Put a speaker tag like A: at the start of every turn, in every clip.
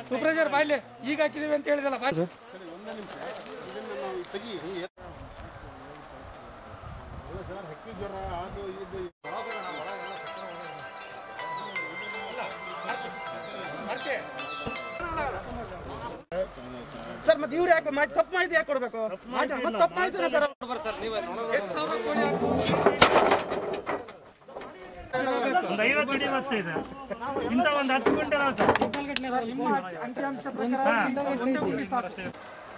A: supervisor ಬಾಯ್ಲೆ ಈಗ ಹಾಕಿದೀವಿ ಅಂತ ಹೇಳಿದಲ್ಲ ಬಾಯ್
B: ಸರ್ ಮತ್ತೆ ಇವ್ರು ಯಾಕೆ ಮಾಹಿತಿ ತಪ್ಪು ಮಾಹಿತಿ ಯಾಕೆ ಕೊಡ್ಬೇಕು ಮಾಹಿತಿ- ಮತ್ತೆ ತಪ್ಪು ಮಾಹಿತಿನ ಸರ್
C: ಒಂದು ಐವತ್ತು ಅಡಿ ಬಸ್ತಾ ಇದೆ ಇಂಥ ಒಂದು ಹತ್ತು ಗಂಟೆ ನಾವು ಸರ್
A: ನಿಮ್ಮ ಅಂಕಿಅಂಶ ಪ್ರಕಾರ ಒಂದೇ ಗುಂಡಿ ಸಾಕು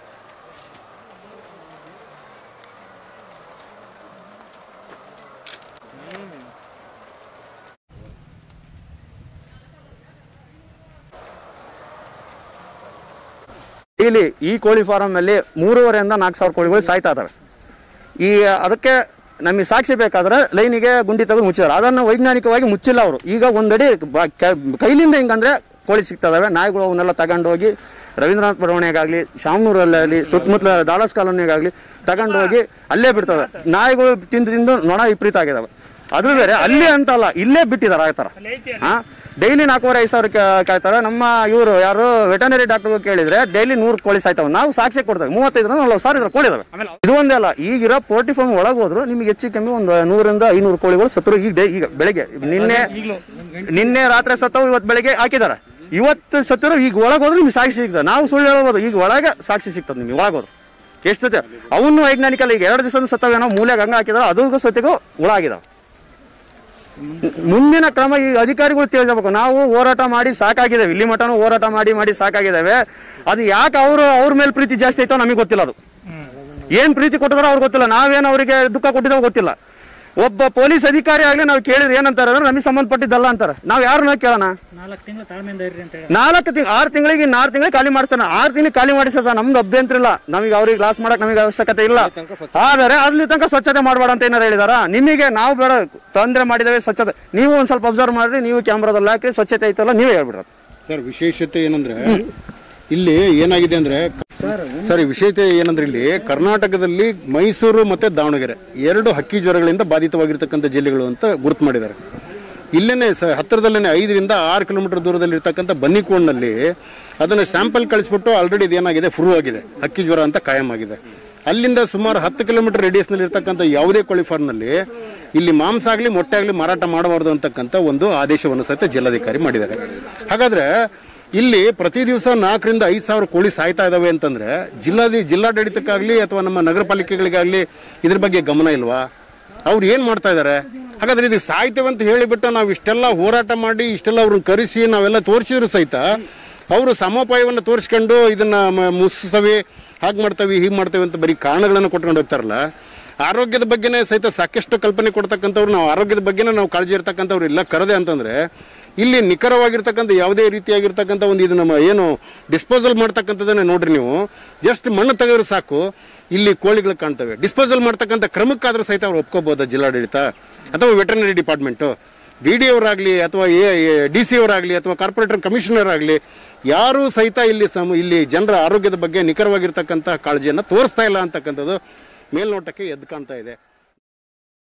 D: ಇಲ್ಲಿ ಈ ಕೋಳಿ ಫಾರಂ ಅಲ್ಲಿ ಮೂರುವರೆಯಿಂದ ನಾಲ್ಕು ಸಾವಿರ ಕೋಳಿಗಳು ಸಾಯ್ತಾ ಇದಾವೆ ಈ ಅದಕ್ಕೆ ನಮಗೆ ಸಾಕ್ಷಿ ಬೇಕಾದ್ರೆ ಲೈನಿಗೆ ಗುಂಡಿ ತೆಗೆದು ಮುಚ್ಚಿದ್ದಾರೆ ಅದನ್ನು ವೈಜ್ಞಾನಿಕವಾಗಿ ಮುಚ್ಚಿಲ್ಲ ಅವರು ಈಗ ಒಂದಡಿ ಬ- ಕ- ಕೈಲಿಂದ ಹಿಂಗಂದ್ರೆ ಕೋಳಿ ಸಿಗ್ತದವೆ ನಾಯಿಗಳು ಅವನ್ನೆಲ್ಲ ತಗೊಂಡು ಹೋಗಿ ರವೀಂದ್ರನಾಥ್ ಬಡಾವಣೆಗಾಗಲಿ ಶಾಮನೂರಲ್ಲಾಗಲಿ ಸುತ್ತಮುತ್ತಲ ದಾಳಸ್ ಕಾಲೋನಿಗಾಗಲಿ ತಗೊಂಡು ಹೋಗಿ ಅಲ್ಲೇ ಬಿಡ್ತವೆ ನಾಯಿಗಳು ತಿಂದು ತಿಂದು ನೊಣ ವಿಪರೀತ ಆಗಿದಾವೆ ಅದು ಬೇರೆ ಅಲ್ಲಿ ಅಂತಲ್ಲ ಇಲ್ಲೇ ಬಿಟ್ಟಿದ್ದಾರೆ ಆ ಥರ ಹಾ ಡೈಲಿ ನಾಲ್ಕೂವರೆ ಐದು ಸಾವಿರ ಕಾ- ಕಾಯ್ತಾರೆ ನಮ್ಮ ಇವರು ಯಾರು ವೆಟನರಿ ಡಾಕ್ಟರ್ ಕೇಳಿದ್ರೆ ಡೈಲಿ ನೂರು ಕೋಳಿ ಸಾಯ್ತಾವೆ ನಾವು ಸಾಕ್ಷಿ ಕೊಡ್ತೇವೆ ಮೂವತ್ತೈದು ನಲ್ವತ್ತು ಸಾವಿರ ಇದ್ರೆ ಕೋಳಿ ಇದಾವೆ ಇದು ಒಂದೇ ಅಲ್ಲ ಈಗಿರೋ ಪೋಲ್ಟ್ರಿ ಫಾರ್ಮ್ ಒಳಗೆ ಹೋದ್ರು ನಿಮ್ಗೆ ಹೆಚ್ಚು ಕಮ್ಮಿ ಒಂದು ನೂರಿಂದ ಐನೂರು ಕೋಳಿಗಳು ಸತ್ತರು ಈಗ ಡೈ- ಈಗ ಬೆಳಗ್ಗೆ ನಿನ್ನೆ ನಿನ್ನೆ ರಾತ್ರಿ ಸತ್ತವು ಇವತ್ತು ಬೆಳಗ್ಗೆ ಹಾಕಿದ್ದಾರೆ ಇವತ್ತು ಸತ್ತರು ಈಗ ಒಳಗೆ ಹೋದ್ರೆ ನಿಮ್ಗೆ ಸಾಕ್ಷಿ ಸಿಗ್ತದೆ ನಾವು ಸುಳ್ಳು ಹೇಳ್ಬೋದು ಈಗ ಒಳಗೆ ಸಾಕ್ಷಿ ಸಿಗ್ತದೆ ನಿಮ್ಗೆ ಒಳಗೆ ಹೋದ್ರು ಎಷ್ಟು ಸತ್ಯ ಅವನು ವೈಜ್ಞಾನಿಕಲ್ಲ ಈಗ ಎರಡು ದಿವಸದ ಸತ್ತವೇನೋ ಮೂಲೆಗೆ ಹಂಗ ಹಾಕಿದಾರೆ ಅದು ಸತಿಗೂ ಹುಳ ಆಗಿದಾವೆ ಮುಂದಿನ ಕ್ರಮ ಈ ಅಧಿಕಾರಿಗಳು ತಿಳಿಸಬೇಕು ನಾವು ಹೋರಾಟ ಮಾಡಿ ಸಾಕಾಗಿದ್ದೇವೆ ಇಲ್ಲಿ ಮಟನೂ ಹೋರಾಟ ಮಾಡಿ ಮಾಡಿ ಸಾಕಾಗಿದ್ದೇವೆ ಅದು ಯಾಕೆ ಅವರು ಅವ್ರ ಮೇಲೆ ಪ್ರೀತಿ ಜಾಸ್ತಿ ಐತೋ ನಮಗೆ ಗೊತ್ತಿಲ್ಲ ಅದು ಏನ್ ಪ್ರೀತಿ ಕೊಟ್ಟಿದಾರೋ ಅವ್ರಿಗೆ ಗೊತ್ತಿಲ್ಲ ನಾವೇನು ಅವರಿಗೆ ದುಃಖ ಕೊಟ್ಟಿದ್ದಾವ ಗೊತ್ತಿಲ್ಲ ಒಬ್ಬ ಪೊಲೀಸ್ ಅಧಿಕಾರಿ ಆಗ್ಲಿ ನಾವು ಕೇಳಿದ್ರೆ ಏನಂತಾರೆ ಅಂದ್ರೆ ನಮಗೆ ಸಂಬಂಧಪಟ್ಟಿದ್ದಲ್ಲ ಅಂತಾರೆ ನಾವು ಯಾರನ್ನ ಕೇಳೋಣ
C: ನಾಲ್ಕು ತಿಂಗಳು ತಾಳ್ಮೆಯಿಂದ ಇರ್ರಿ ಅಂತ ಹೇಳಿ
D: ನಾಲ್ಕು ತಿಂಗ್ ಆರು ತಿಂಗಳಿಗೆ ಆರು ತಿಂಗಳಿಗೆ ಖಾಲಿ ಮಾಡಿಸ್ತಾನೆ ಆರು ತಿಂಗಳಿಗೆ ಖಾಲಿ ಮಾಡಿಸ ಸರ್ ನಮ್ದು ಅಭ್ಯಂತರ ಇಲ್ಲ ನಮಗೆ ಅವ್ರಿಗೆ ಲಾಸ್ ಮಾಡಕ್ ನಮಗೆ ಅವಶ್ಯಕತೆ ಇಲ್ಲ ಆದರೆ ಅಲ್ಲಿ ತನಕ ಸ್ವಚ್ಛತೆ ಮಾಡಬೇಡ ಅಂತ ಏನಾರು ಹೇಳಿದಾರ ನಿಮಗೆ ನಾವು ಬೇಡ ತೊಂದರೆ ಮಾಡಿದ್ದೇವೆ ಸ್ವಚ್ಛತೆ ನೀವು ಒಂದ್ ಸ್ವಲ್ಪ ಅಬ್ಸರ್ವ್ ಮಾಡ್ರಿ ನೀವು ಕ್ಯಾಮ್ರಾದಲ್ಲಿ ಹಾಕಿ ಸ್ವಚ್ಛತೆ ಐತಲ್ಲ ನೀವೇ ಹೇಳ್ಬಿಡ್ರಿ
E: ಸರ್ ವಿಶೇಷತೆ ಏನಂದ್ರೆ ಇಲ್ಲಿ ಏನಾಗಿದೆ ಅಂದ್ರೆ ಸರ್ ಈ ವಿಶೇಷತೆ ಏನಂದ್ರೆ ಇಲ್ಲಿ ಕರ್ನಾಟಕದಲ್ಲಿ ಮೈಸೂರು ಮತ್ತೆ ದಾವಣಗೆರೆ ಎರಡು ಹಕ್ಕಿ ಜ್ವರಗಳಿಂದ ಬಾಧಿತವಾಗಿರ್ತಕ್ಕಂಥ ಜಿಲ್ಲೆಗಳು ಅಂತ ಗುರುತು ಮಾಡಿದ್ದಾರೆ ಇಲ್ಲೇನೆ ಸ ಹತ್ತಿರದಲ್ಲೇ ಐದರಿಂದ ಆರು ಕಿಲೋಮೀಟರ್ ದೂರದಲ್ಲಿ ಇರ್ತಕ್ಕಂಥ ಬನ್ನಿಕೋಡ್ನಲ್ಲಿ ಅದನ್ನು ಸ್ಯಾಂಪಲ್ ಕಳಿಸ್ಬಿಟ್ಟು ಆಲ್ರೆಡಿ ಇದೇನಾಗಿದೆ ಫ್ರೂ ಆಗಿದೆ ಹಕ್ಕಿ ಜ್ವರ ಅಂತ ಕಾಯಂ ಆಗಿದೆ ಅಲ್ಲಿಂದ ಸುಮಾರು ಹತ್ತು ಕಿಲೋಮೀಟರ್ ರೇಡಿಯಸ್ನಲ್ಲಿ ಇರ್ತಕ್ಕಂಥ ಯಾವುದೇ ಕೋಳಿ ಫಾರ್ಮ್ನಲ್ಲಿ ಇಲ್ಲಿ ಮಾಂಸ ಆಗಲಿ ಮೊಟ್ಟೆ ಆಗಲಿ ಮಾರಾಟ ಮಾಡಬಾರ್ದು ಅಂತಕ್ಕಂಥ ಒಂದು ಆದೇಶವನ್ನು ಸಹಿತ ಜಿಲ್ಲಾಧಿಕಾರಿ ಮಾಡಿದ್ದಾರೆ ಹಾಗಾದ್ರೆ ಇಲ್ಲಿ ಪ್ರತಿ ದಿವಸ ನಾಲ್ಕರಿಂದ ಐದು ಸಾವಿರ ಕೋಳಿ ಸಾಯ್ತಾ ಇದಾವೆ ಅಂತಂದ್ರೆ ಜಿಲ್ಲಾದಿ ಜಿಲ್ಲಾಡಳಿತಕ್ಕಾಗಲಿ ಅಥವಾ ನಮ್ಮ ನಗರ ಪಾಲಿಕೆಗಳಿಗಾಗಲಿ ಇದ್ರ ಬಗ್ಗೆ ಗಮನ ಇಲ್ವಾ ಅವ್ರು ಏನು ಮಾಡ್ತಾ ಇದ್ದಾರೆ ಹಾಗಾದ್ರೆ ಇದು ಸಾಯ್ತೇವೆ ಅಂತ ಹೇಳಿಬಿಟ್ಟು ನಾವು ಇಷ್ಟೆಲ್ಲ ಹೋರಾಟ ಮಾಡಿ ಇಷ್ಟೆಲ್ಲ ಅವ್ರನ್ನ ಕರೆಸಿ ನಾವೆಲ್ಲ ತೋರಿಸಿದ್ರು ಸಹಿತ ಅವರು ಸಮೋಪಾಯವನ್ನು ತೋರಿಸ್ಕೊಂಡು ಇದನ್ನ ಮ- ಮುಗಿಸ್ತವೆ ಹಾಗೆ ಮಾಡ್ತೇವೆ ಹೀಗೆ ಮಾಡ್ತೇವೆ ಅಂತ ಬರೀ ಕಾರಣಗಳನ್ನು ಕೊಟ್ಕೊಂಡು ಹೋಗ್ತಾರಲ್ಲ ಆರೋಗ್ಯದ ಬಗ್ಗೆನೇ ಸಹಿತ ಸಾಕಷ್ಟು ಕಲ್ಪನೆ ಕೊಡ್ತಕ್ಕಂಥವ್ರು ನಾವು ಆರೋಗ್ಯದ ಬಗ್ಗೆನೇ ನಾವು ಕಾಳಜಿ ಇರ್ತಕ್ಕಂಥವ್ರು ಇಲ್ಲ ಕರೆದೆ ಅಂತಂದ್ರೆ ಇಲ್ಲಿ ನಿಖರವಾಗಿರ್ತಕ್ಕಂಥ ಯಾವುದೇ ರೀತಿಯಾಗಿರ್ತಕ್ಕಂಥ ಒಂದು ಇದು ನಮ್ಮ ಏನು ಡಿಸ್ಪೋಸಲ್ ಮಾಡ್ತಕ್ಕಂಥದ್ದನ್ನೇ ನೋಡ್ರಿ ನೀವು ಜಸ್ಟ್ ಮಣ್ಣು ತೆಗೆದ್ರೆ ಸಾಕು ಇಲ್ಲಿ ಕೋಳಿಗಳು ಕಾಣ್ತವೆ ಡಿಸ್ಪೋಸಲ್ ಮಾಡ್ತಕ್ಕಂಥ ಕ್ರಮಕ್ಕಾದ್ರೂ ಸಹಿತ ಅವ್ರು ಒಪ್ಕೋಬೋದಾ ಜಿಲ್ಲಾಡಳಿತ ಅಥವಾ ವೆಟರ್ನರಿ ಡಿಪಾರ್ಟ್ಮೆಂಟು ಡಿ ಡಿ ಅವರಾಗಲಿ ಅಥವಾ ಡಿ ಸಿ ಅವರಾಗಲಿ ಅಥವಾ ಕಾರ್ಪೊರೇಟರ್ ಕಮಿಷನರ್ ಆಗಲಿ ಯಾರೂ ಸಹಿತ ಇಲ್ಲಿ ಸಮ ಇಲ್ಲಿ ಜನರ ಆರೋಗ್ಯದ ಬಗ್ಗೆ ನಿಖರವಾಗಿರ್ತಕ್ಕಂಥ ಕಾಳಜಿಯನ್ನು ತೋರಿಸ್ತಾ ಇಲ್ಲ ಅಂತಕ್ಕಂಥದ್ದು ಮೇಲ್ನೋಟಕ್ಕೆ ಎದ್ದು ಕಾಣ್ತಾ ಇದೆ